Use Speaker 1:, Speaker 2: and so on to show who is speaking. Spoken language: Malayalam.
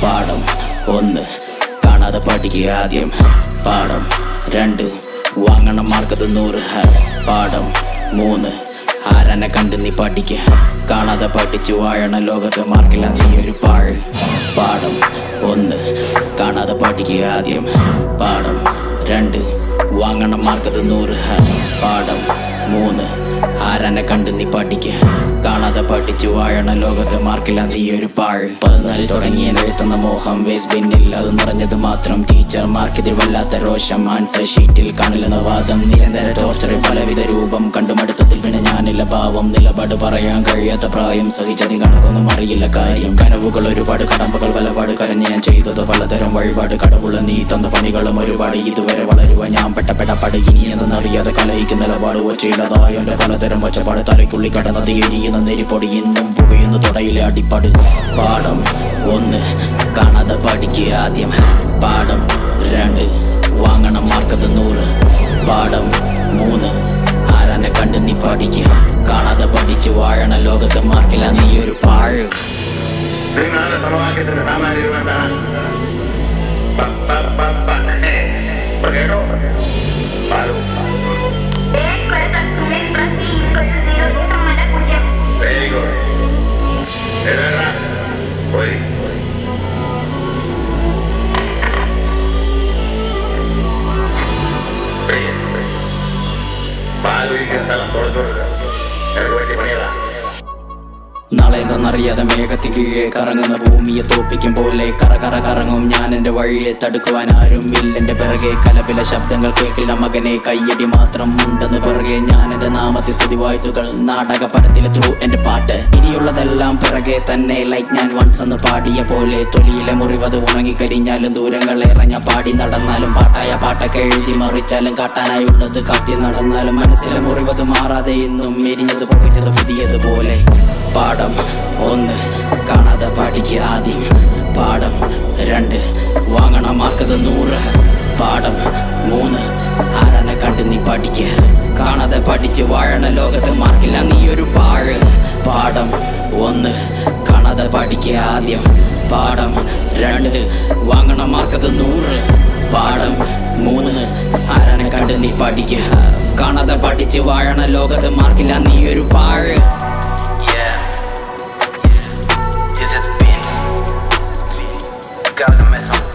Speaker 1: പാഠം ഒന്ന് കാണാതെ പഠിക്കുക ആദ്യം പാഠം രണ്ട് വാങ്ങണം മാർക്കത് നൂറ് ഹ. പാഠം മൂന്ന് ആരനെ കണ്ട് നീ പഠിക്ക കാണാതെ പഠിച്ചു വാഴണ ലോകത്ത് മാർക്കില്ല നീ ഒരു പാഴ് പാഠം ഒന്ന് കാണാതെ പഠിക്കുക ആദ്യം പാഠം രണ്ട് വാങ്ങണം മാർക്കത് നൂറ് ഹ. പാഠം മൂന്ന് ആരനെ കണ്ട് നീ പഠിക്ക കാണാതെ പഠിച്ചു വാഴണ ലോകത്ത് മാർക്കില്ല നീ ഒരു പാഴ് പതിനാലിൽ തുടങ്ങിയ എഴുത്തുന്ന മോഹം വേസ്റ്റ് ബിന്നിൽ അത് നിറഞ്ഞത് മാത്രം ടീച്ചർ മാർക്കിതിൽ വല്ലാത്ത രോഷം ആൻസർ ഷീറ്റിൽ കാണില്ലെന്ന വാദം നിരന്തര ടോർച്ചറിൽ പലവിധ രൂപം കണ്ടുമടുത്തതിൽ പിന്നെ ഞാനില്ല ഭാവം നിലപാട് പറയാൻ കഴിയാത്ത പ്രായം സഹിച്ചതി കണക്കൊന്നും അറിയില്ല കാര്യം കനവുകൾ ഒരുപാട് കടമ്പകൾ വലപാട് കരഞ്ഞ് ഞാൻ ചെയ്തത് പലതരം വഴിപാട് കടവുള്ള നീ തന്ന പണികളും ഒരുപാട് ഇതുവരെ വളരുക ഞാൻ പെട്ട പെടപ്പാട് ഇനി എന്തെന്നറിയാതെ കലഹിക്കുന്ന നിലപാട് ഒച്ചയിലതായ എന്റെ പലതരം ഒച്ചപ്പാട് തലയ്ക്കുള്ളി കടന്നത് എരിയുന്ന നെരിപ്പൊടി ഇന്നും പുകയുന്ന തുടയിലെ അടിപ്പാട് പാഠം ഒന്ന് കാണാതെ പഠിക്കുക ആദ്യം പാഠം രണ്ട് വാങ്ങണം മാർക്കത്ത് നൂറ് പാഠം മൂന്ന് ആരാനെ കണ്ട് നീ പഠിക്കുക കാണാതെ പഠിച്ച് വാഴണ ലോകത്ത് മാർക്കില്ല നീ ഒരു പാഴ്
Speaker 2: ത്രിമാന സമവാക്യത്തിന്റെ സാമാന്യം എന്താണ് പ, പ, പ, പ. ഹേ. ഇപ്പൊ കേട്ടോ പാലു
Speaker 3: A square plus 2x plus b equal to 0 ന് സമത പൂജ്യം
Speaker 2: വെരി ഗുഡ് എഴുതാ പോയി പാല് ഒഴിക്കുന്ന സ്ഥലം തുറച്ചു കൊടുക്കുക എനിക്ക് പറ്റി പണിയതാ
Speaker 1: നാളെ എന്തെന്നറിയാതെ മേഘത്തിൽ കീഴെ കറങ്ങുന്ന ഭൂമിയെ തോപ്പിക്കും പോലെ കറ കറ കറങ്ങും ഞാൻ എന്റെ വഴിയെ തടുക്കുവാൻ ആരും ഇല്ലെന്റെ പിറകെ കലപില ശബ്ദങ്ങൾ കേൾക്കില്ല മകനെ കയ്യടി മാത്രം ഉണ്ടെന്ന് പിറകെ ഞാൻ എന്റെ നാമത്തെ സ്തുതി വായ്ത്തുകൾ നാടക പരത്തിലെ ത്രൂ എന്റെ പാട്ട് ഇനിയുള്ളതെല്ലാം പിറകെ തന്നെ ലൈക്ക് ഞാൻ വൺസ് എന്ന് പാടിയ പോലെ തൊലിയിലെ മുറിവത് ഉണങ്ങിക്കരിഞ്ഞാലും ദൂരങ്ങളേറെ ഞാൻ പാടി നടന്നാലും പാട്ടായ പാട്ടൊക്കെ എഴുതി മറിച്ചാലും കാട്ടാനായുള്ളത് കാട്ടി നടന്നാലും മനസ്സിലെ മുറിവത് മാറാതെ ഇന്നും എരിഞ്ഞത് പുകഞ്ഞത് പുതിയതുപോലെ പാഠം ഒന്ന് കാണാതെ പഠിക്കുക ആദ്യം പാഠം രണ്ട് വാങ്ങണം മാർക്കത് നൂറ് പാഠം മൂന്ന് ആരനെ കണ്ട് നീ പഠിക്കുക കാണാതെ പഠിച്ച് വാഴണ ലോകത്ത് മാർക്കില്ല നീ ഒരു പാഴ് പാഠം ഒന്ന് കാണാതെ പഠിക്കുക ആദ്യം പാഠം രണ്ട് വാങ്ങണം മാർക്കത് നൂറ് പാഠം മൂന്ന് ആരനെ കണ്ട് നീ പഠിക്കുക കാണാതെ പഠിച്ച് വാഴണ ലോകത്ത് മാർക്കില്ല നീ ഒരു പാഴ്
Speaker 4: Yeah. This is Vince. Gotta commit some